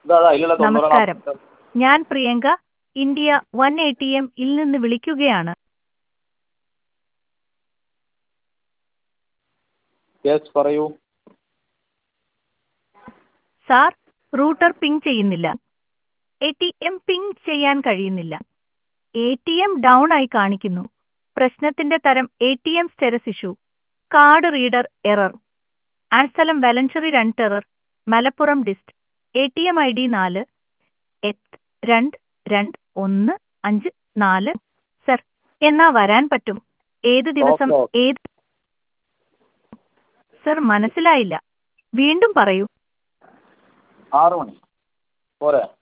ഇതാ അതാ അതിലുള്ള തൊണ്ണൂറാം നമസ്കാരം ഞാൻ Priyanka India one A T M ഇൽ നിന്ന് വിളിക്കുകയാണ് യെസ് പറയൂ സാർ റൂട്ടർ പിങ് ചെയ്യുന്നില്ല എ ടി എം പിങ് ചെയ്യാൻ കഴിയുന്നില്ല എ ടി എം ഡൗൺ ആയി കാണിക്കുന്നു പ്രശ്നത്തിന്റെ തരം A T M status issue card reader error ആൻസ്ഥലം വലഞ്ചറി രണ്ട് error Malappuram dist A T M I D നാല് എട്ട് രണ്ട് രണ്ട് ഒന്ന് അഞ്ച് നാല് സർ എന്നാ വരാൻ പറ്റും ഏത് ദിവസം ഓക്കെ. ഏത് സർ മനസ്സിലായില്ല വീണ്ടും പറയൂ ആറ് മണി പോരെ